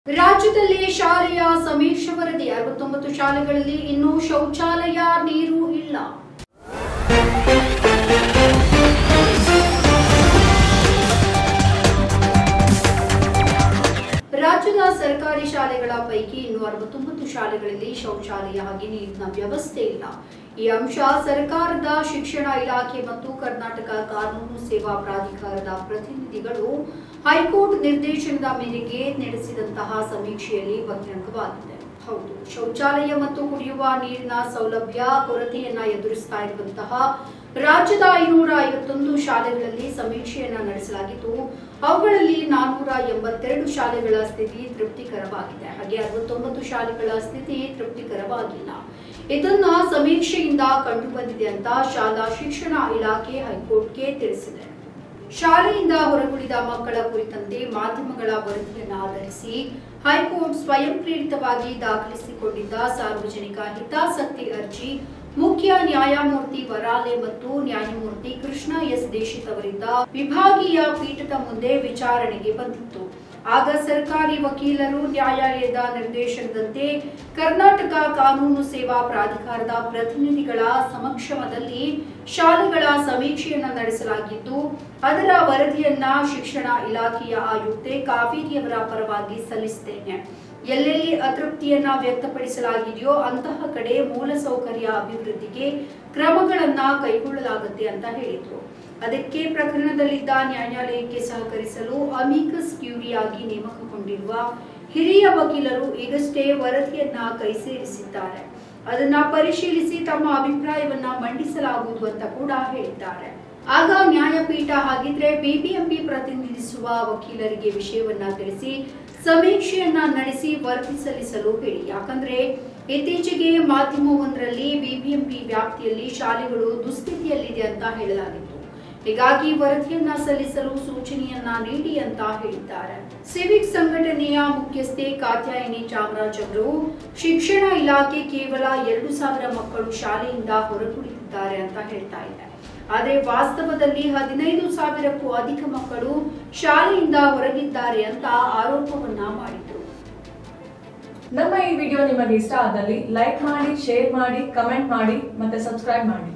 ರಾಜ್ಯದಲ್ಲಿ ಶಾಲೆಯ ಸಮೀಕ್ಷೆ ವರದಿ ಅರವತ್ತೊಂಬತ್ತು ಶಾಲೆಗಳಲ್ಲಿ ಇನ್ನೂ ಶೌಚಾಲಯ ನೀರು ಇಲ್ಲ ರಾಜ್ಯದ ಸರ್ಕಾರಿ ಶಾಲೆಗಳ ಪೈಕಿ ಇನ್ನು ಅರವತ್ತೊಂಬತ್ತು ಶಾಲೆಗಳಲ್ಲಿ ಶೌಚಾಲಯ ಹಾಗೆ ನೀರಿನ ವ್ಯವಸ್ಥೆ ಇಲ್ಲ ಈ ಅಂಶ ಸರ್ಕಾರದ ಶಿಕ್ಷಣ ಇಲಾಖೆ ಮತ್ತು ಕರ್ನಾಟಕ ಕಾನೂನು ಸೇವಾ ಪ್ರಾಧಿಕಾರದ ಪ್ರತಿನಿಧಿಗಳು ಹೈಕೋರ್ಟ್ ನಿರ್ದೇಶನದ ಮೇರೆಗೆ ನಡೆಸಿದಂತಹ ಸಮೀಕ್ಷೆಯಲ್ಲಿ ಬಹಿರಂಗವಾಗಿದೆ ಹೌದು ಶೌಚಾಲಯ ಮತ್ತು ಕುಡಿಯುವ ನೀರಿನ ಸೌಲಭ್ಯ ಕೊರತೆಯನ್ನ ಎದುರಿಸ್ತಾ ಇರುವಂತಹ ರಾಜ್ಯದ ಐನೂರ ಐವತ್ತೊಂದು ಶಾಲೆಗಳಲ್ಲಿ ಸಮೀಕ್ಷೆಯನ್ನ ನಡೆಸಲಾಗಿದ್ದು ಅವುಗಳಲ್ಲಿ ನಾನ್ನೂರ ಎಂಬತ್ತೆರಡು ಶಾಲೆಗಳ ಸ್ಥಿತಿ ತೃಪ್ತಿಕರವಾಗಿದೆ ಹಾಗೆ ಅರವತ್ತೊಂಬತ್ತು ಶಾಲೆಗಳ ಸ್ಥಿತಿ ತೃಪ್ತಿಕರವಾಗಿಲ್ಲ ಇದನ್ನ ಸಮೀಕ್ಷೆಯಿಂದ ಕಂಡುಬಂದಿದೆ ಅಂತ ಶಾಲಾ ಶಿಕ್ಷಣ ಇಲಾಖೆ ಹೈಕೋರ್ಟ್ಗೆ ತಿಳಿಸಿದೆ ಶಾಲೆಯಿಂದ ಹೊರಗುಳಿದ ಮಕ್ಕಳ ಕುರಿತಂತೆ ಮಾಧ್ಯಮಗಳ ವರದಿಯನ್ನು ಆಧರಿಸಿ ಹೈಕೋರ್ಟ್ ಸ್ವಯಂ ಪ್ರೇರಿತವಾಗಿ ದಾಖಲಿಸಿಕೊಂಡಿದ್ದ ಸಾರ್ವಜನಿಕ ಹಿತಾಸಕ್ತಿ ಅರ್ಜಿ ಮುಖ್ಯ ನ್ಯಾಯಮೂರ್ತಿ ವರಾಲೆ ಮತ್ತು ನ್ಯಾಯಮೂರ್ತಿ ಕೃಷ್ಣ ಎಸ್ ದೀಕ್ಷಿತ್ ಅವರಿಂದ ವಿಭಾಗೀಯ ಪೀಠದ ಮುಂದೆ ವಿಚಾರಣೆಗೆ ಬಂದಿತ್ತು ಆಗ ಸರ್ಕಾರಿ ವಕೀಲರು ನ್ಯಾಯಾಲಯದ ನಿರ್ದೇಶನದಂತೆ ಕರ್ನಾಟಕ ಕಾನೂನು ಸೇವಾ ಪ್ರಾಧಿಕಾರದ ಪ್ರತಿನಿಧಿಗಳ ಸಮಕ್ಷಮದಲ್ಲಿ ಶಾಲೆಗಳ ಸಮೀಕ್ಷೆಯನ್ನ ನಡೆಸಲಾಗಿದ್ದು ಅದರ ವರದಿಯನ್ನ ಶಿಕ್ಷಣ ಇಲಾಖೆಯ ಆಯುಕ್ತೆ ಕಾವೇರಿಯವರ ಪರವಾಗಿ ಸಲ್ಲಿಸಿದ್ದೇನೆ ಎಲ್ಲೆಲ್ಲಿ ಅತೃಪ್ತಿಯನ್ನ ವ್ಯಕ್ತಪಡಿಸಲಾಗಿದೆಯೋ ಅಂತಹ ಕಡೆ ಮೂಲಸೌಕರ್ಯ ಅಭಿವೃದ್ಧಿಗೆ ಕ್ರಮಗಳನ್ನ ಕೈಗೊಳ್ಳಲಾಗುತ್ತೆ ಅಂತ ಹೇಳಿದ್ರು ಅದಕ್ಕೆ ಪ್ರಕರಣದಲ್ಲಿದ್ದ ನ್ಯಾಯಾಲಯಕ್ಕೆ ಸಹಕರಿಸಲು ಅಮಿಕಸ್ ಕ್ಯೂರಿಯಾಗಿ ನೇಮಕಗೊಂಡಿರುವ ಹಿರಿಯ ವಕೀಲರು ಈಗಷ್ಟೇ ವರದಿಯನ್ನ ಕೈ ಸೇರಿಸಿದ್ದಾರೆ ಅದನ್ನ ಪರಿಶೀಲಿಸಿ ತಮ್ಮ ಅಭಿಪ್ರಾಯವನ್ನ ಮಂಡಿಸಲಾಗುವುದು ಅಂತ ಕೂಡ ಹೇಳಿದ್ದಾರೆ ಆಗ ನ್ಯಾಯಪೀಠ ಹಾಗಿದ್ರೆ ಬಿಬಿಎಂಪಿ ಪ್ರತಿನಿಧಿಸುವ ವಕೀಲರಿಗೆ ವಿಷಯವನ್ನ ತಿಳಿಸಿ ಸಮೀಕ್ಷೆಯನ್ನ ನಡೆಸಿ ವರದಿ ಸಲ್ಲಿಸಲು ಹೇಳಿ ಯಾಕಂದ್ರೆ ಇತ್ತೀಚೆಗೆ ಮಾಧ್ಯಮವೊಂದರಲ್ಲಿ ಬಿಬಿಎಂಪಿ ವ್ಯಾಪ್ತಿಯಲ್ಲಿ ಶಾಲೆಗಳು ದುಸ್ಥಿತಿಯಲ್ಲಿದೆ ಅಂತ ಹೇಳಲಾಗಿತ್ತು ಹೀಗಾಗಿ ವರದಿಯನ್ನ ಸಲ್ಲಿಸಲು ಸೂಚನೆಯನ್ನ ನೀಡಿ ಅಂತ ಹೇಳಿದ್ದಾರೆ ಸಿವಿಕ್ ಸಂಘಟನೆಯ ಮುಖ್ಯಸ್ಥೆ ಕಾತ್ಯಾಯಿನಿ ಚಾಮರಾಜ್ ಅವರು ಶಿಕ್ಷಣ ಇಲಾಖೆ ಕೇವಲ ಎರಡು ಸಾವಿರ ಮಕ್ಕಳು ಶಾಲೆಯಿಂದ ಹೊರಗುಳಿದಿದ್ದಾರೆ ಅಂತ ಹೇಳ್ತಾ ಇದೆ ಆದರೆ ವಾಸ್ತವದಲ್ಲಿ ಹದಿನೈದು ಸಾವಿರಕ್ಕೂ ಅಧಿಕ ಮಕ್ಕಳು ಶಾಲೆಯಿಂದ ಹೊರಗಿದ್ದಾರೆ ಅಂತ ಆರೋಪವನ್ನ ಮಾಡಿದ್ರು ನಮ್ಮ ಈ ವಿಡಿಯೋ ನಿಮಗೆ ಇಷ್ಟ ಆದಲ್ಲಿ ಲೈಕ್ ಮಾಡಿ ಶೇರ್ ಮಾಡಿ ಕಮೆಂಟ್ ಮಾಡಿ ಮತ್ತೆ ಸಬ್ಸ್ಕ್ರೈಬ್ ಮಾಡಿ